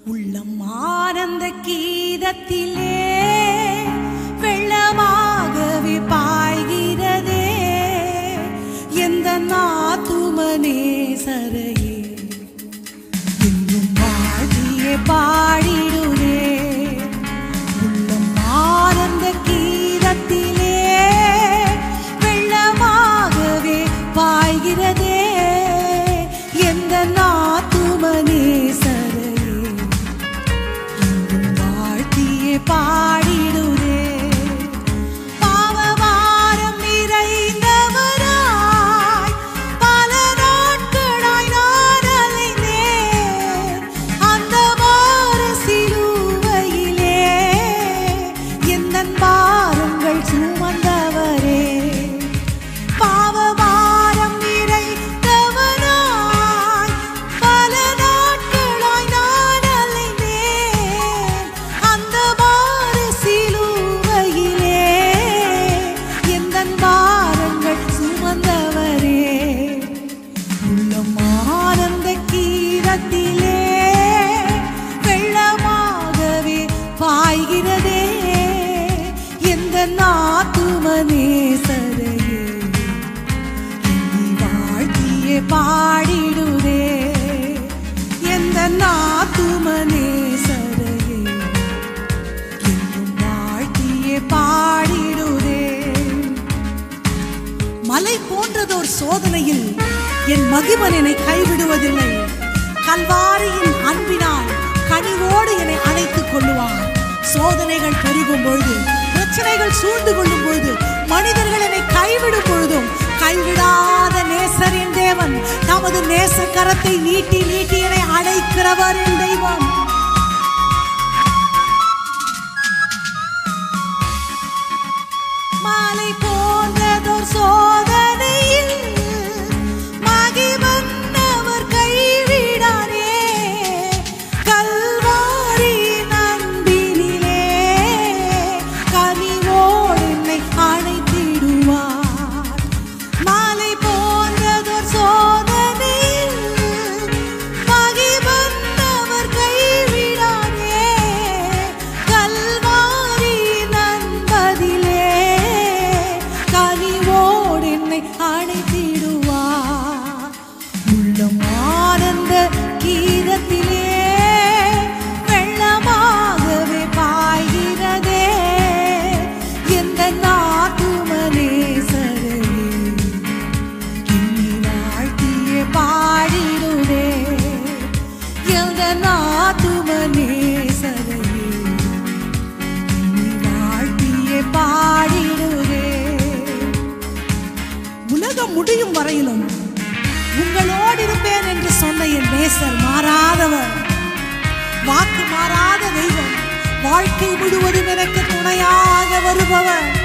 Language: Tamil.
உள்ளம் ஆனந்த கீதத்திலே வெள்ளமாகவே பாய்கிறதே எந்த நாத்துமனே சரையே எங்கும் பாடியே பாடிடுதே உள்ளம் ஆனந்த கீதத்திலே வெள்ளமாகவே பாய்கிறதே எந்த நாத்துமனே சரையே எங்கும் வாழ்த்தியே பாடிடுதே பாவபாரம் நிறைந்தவராய் பல நாட்களாய் நான் அலைந்தேன். அந்த பார சிலுவையிலே எந்தன் பாரங்கள் சுமந்தவரே பாவபாரம் நிறைந்தவராய் பல நாட்களாய் நான் அலைந்தேன். அந்த பார சிலுவையிலே எந்தன் பாரங்கள் சுமந்தவரே உள்ளம் ஆனந்த கீதத்திலே வெள்ளமாகவே பாய்கிறதே எந்த நாத்துமனே சரையே எண்ணி வாழ்த்தியே பாடிடுதே எந்த நாத்துமனே சரையே எங்கும் வாழ்த்தியே பாடிடுதே மலை போன்றதோர் சோதனையில் என் மகிமன் என்னை கைவிடுவதில்லை கல்வாரியின் அன்பினால் கனிவோடு என்னை அழைத்துக் கொள்ளுவார் சோதனைகள் பெருகும் பொழுது பிரச்சனைகள் சூழ்ந்து கொள்ளும் பொழுது மனிதர்கள் என்னை கைவிடும் பொழுதும் கைவிடாத நேசரின் தேவன் தமது நேச கரத்தை நீட்டி நீட்டி என்னை அழைக்கிறவர் என் தெய்வம் மாலை போன்றதோர் சோதனையில் மகிமன் அவர் கைவிடாரே கல்வாரி நம்பினிலே கனிவோடு என்னை அணைத்திடுவார் மாலை போன்றதோர் சோதனையில் மகிமன் அவர் கைவிடாரே கல்வாரி நண்பதிலே கனிவோடு என்னை அணைத்திடுவார் உள்ளம் ஆனந்த கீதத்திலே வெள்ளமாகவே பாய்கிறதே எந்த நாட்டுமனே சரையே இன்னி வாழ்த்தியே பாடிடுதே எந்த நாத்துமனே சரையே இன்னி வாழ்த்தியே பாடிடுதே உலகம் முடியும் வரையிலும் உங்களோடு இருப்பேன் என்று சொன்ன என் நேசர் மாறாதவர் வாக்கு மாறாத தெய்வம் வாழ்க்கை முழுவதும் எனக்கு துணையாக வருபவர்